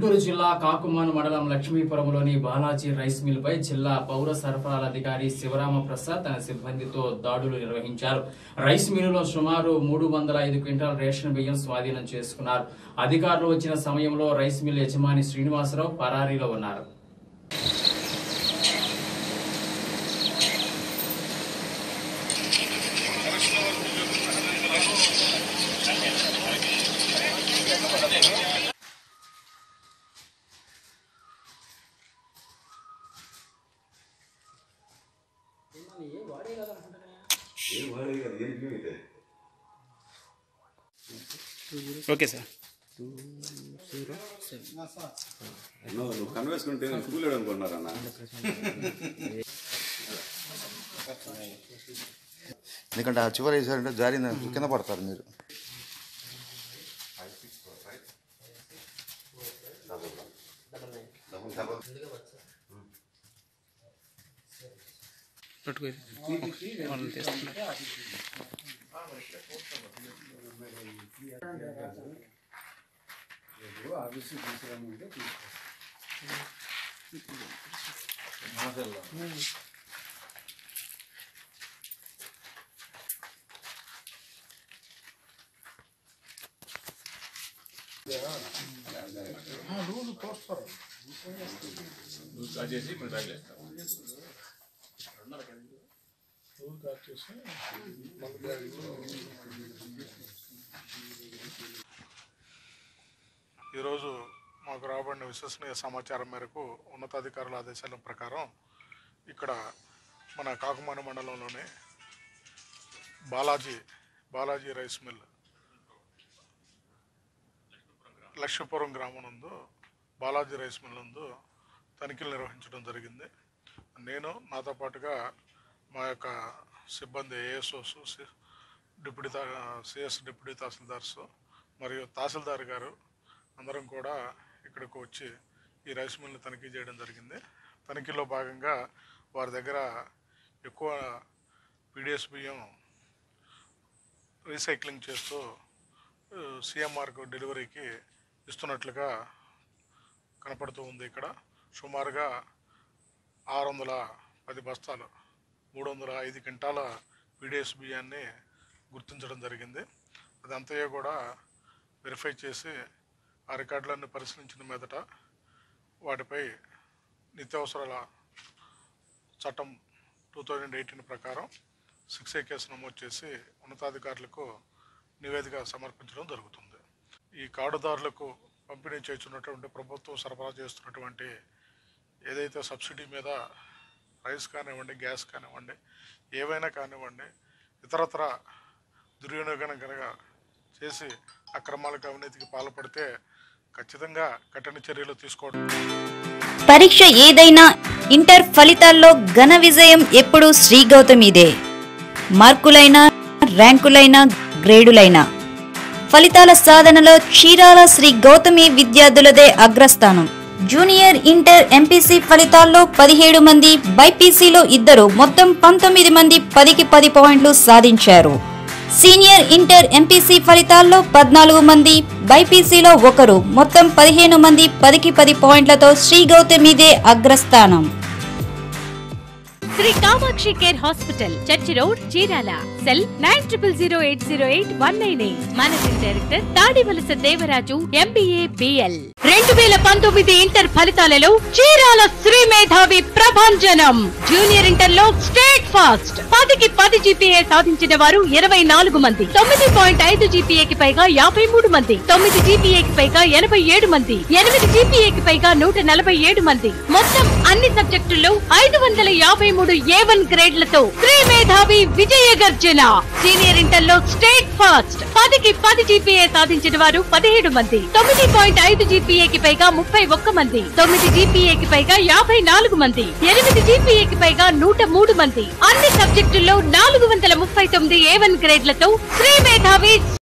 గుంటూరు జిల్లా కాకుమాను మండలం లక్ష్మీపురంలోని బాలాజీ రైస్ మిల్ పై జిల్లా పౌర సరఫరాల అధికారి శివరామ ప్రసాద్ తన సిబ్బందితో దాడులు నిర్వహించారు రైస్ మిల్లులో సుమారు మూడు వందల ఐదు క్వింటాల్ రేషన్ బియ్యం స్వాధీనం చేసుకున్నారు అధికారులు వచ్చిన సమయంలో రైస్ మిల్ యజమాని శ్రీనివాసరావు పరారీలో ఉన్నారు ఏం వాడే కదా ఏం అయితే ఓకే సార్ నువ్వు నువ్వు కన్వేసుకుంటే నేను స్కూల్ అనుకున్నారన్న ఎందుకంటే ఆ చివరి వేసారంటే జారిన కింద పడతారు మీరు పట్టుకో వాళ్ళని తీస్తున్నా ఈరోజు మాకు రాబడిన విశ్వసనీయ సమాచారం మేరకు ఉన్నతాధికారుల ఆదేశాల ప్రకారం ఇక్కడ మన కాకుమాన మండలంలోని బాలాజీ బాలాజీ రైస్ మిల్ లక్ష్మీపురం గ్రామం నందు బాలాజీ రైస్ మిల్ నందు తనిఖీలు నిర్వహించడం జరిగింది నేను నాతో పాటుగా మా యొక్క సిబ్బంది ఏఎస్ఓస్ డిప్యూటీ తా సిఎస్ డిప్యూటీ తహసీల్దార్స్ మరియు తహసీల్దార్ గారు అందరం కూడా ఇక్కడికి వచ్చి ఈ రైస్ మిల్ని తనిఖీ చేయడం జరిగింది తనిఖీలో భాగంగా వారి దగ్గర ఎక్కువ పీడిఎస్ బియ్యం రీసైక్లింగ్ చేస్తూ సిఎంఆర్కు డెలివరీకి ఇస్తున్నట్లుగా కనపడుతూ ఉంది ఇక్కడ సుమారుగా ఆరు వందల పది బస్తాలు మూడు వందల ఐదు క్వింటాల పీడిఎస్ బియ్యాన్ని గుర్తించడం జరిగింది అదంతయో కూడా వెరిఫై చేసి ఆ రికార్డులన్నీ పరిశీలించిన మీదట వాటిపై నిత్యావసరాల చట్టం టూ థౌజండ్ ఎయిటీన్ ప్రకారం సిక్స్ ఏ కేసు నమోదు చేసి ఉన్నతాధికారులకు నివేదిక సమర్పించడం జరుగుతుంది ఈ కార్డుదారులకు పంపిణీ చేస్తున్నటువంటి ప్రభుత్వం సరఫరా చేస్తున్నటువంటి ఏదైతే సబ్సిడీ మీద రైస్ కానివ్వండి గ్యాస్ కానివ్వండి ఏవైనా కానివ్వండి ఇతరత్ర దుర్వినియోగం కనుక చేసి అక్రమాలకు అవినీతికి పాల్పడితే ఖచ్చితంగా కఠిన చర్యలు తీసుకోవడం పరీక్ష ఏదైనా ఇంటర్ ఫలితాల్లో ఘన విజయం ఎప్పుడూ శ్రీ గౌతమిదే మార్కులైనా ర్యాంకులైనా గ్రేడులైనా ఫలితాల సాధనలో చీరాల శ్రీ గౌతమి విద్యార్థులదే అగ్రస్థానం జూనియర్ ఇంటర్ ఎంపీసీ ఫలితాల్లో పదిహేడు మంది బైపీసీలో ఇద్దరు మొత్తం పంతొమ్మిది మంది పదికి పది పాయింట్లు సాధించారు సీనియర్ ఇంటర్ ఎంపీసీ ఫలితాల్లో పద్నాలుగు మంది బైపీసీలో ఒకరు మొత్తం పదిహేను మంది పదికి పది పాయింట్లతో శ్రీ గౌతమిదే అగ్రస్థానం Shri Kamakshi care hospital church road Chirala cell nine triple zero eight zero eight one nine eight managing director Tadivalasa Devaraju MBA BL రెండు వేల పంతొమ్మిది ఇంటర్ ఫలితాలలో చీరాల శ్రీ మేధావి ప్రభంజనం జూనియర్ ఇంటర్ లో స్టేట్ ఫాస్ట్ పదికి పది జీపీఏ సాధించిన వారు ఇరవై నాలుగు మంది తొమ్మిది పాయింట్ ఐదు జీపీఏకి పైగా యాభై మూడు మంది తొమ్మిది జీపీఏకి పైగా ఎనభై ఏడు మంది ఎనిమిది జీపీఏకి పైగా నూట నలభై ఏడు మంది మొత్తం అన్ని సబ్జెక్టుల్లో ఐదు వందల యాభై మూడు ఏ వన్ గ్రేడ్లతో శ్రీ మేధావి విజయ గర్జన సీనియర్ ఇంటర్ లో స్టేట్ ఫాస్ట్ పదికి పది జీపీఏ సాధించిన వారు పదిహేడు మంది తొమ్మిది పాయింట్ ఐదు జీపీఏకి పైగా ముప్పై ఒక్క మంది తొమ్మిది జీపీఏకి పైగా యాభై నాలుగు మంది ఎనిమిది జీపీఏకి పైగా నూట మూడు మంది అన్ని సబ్జెక్టుల్లో నాలుగు వందల ముప్పై తొమ్మిది ఏ వన్ గ్రేడ్లతో శ్రీ మేధావి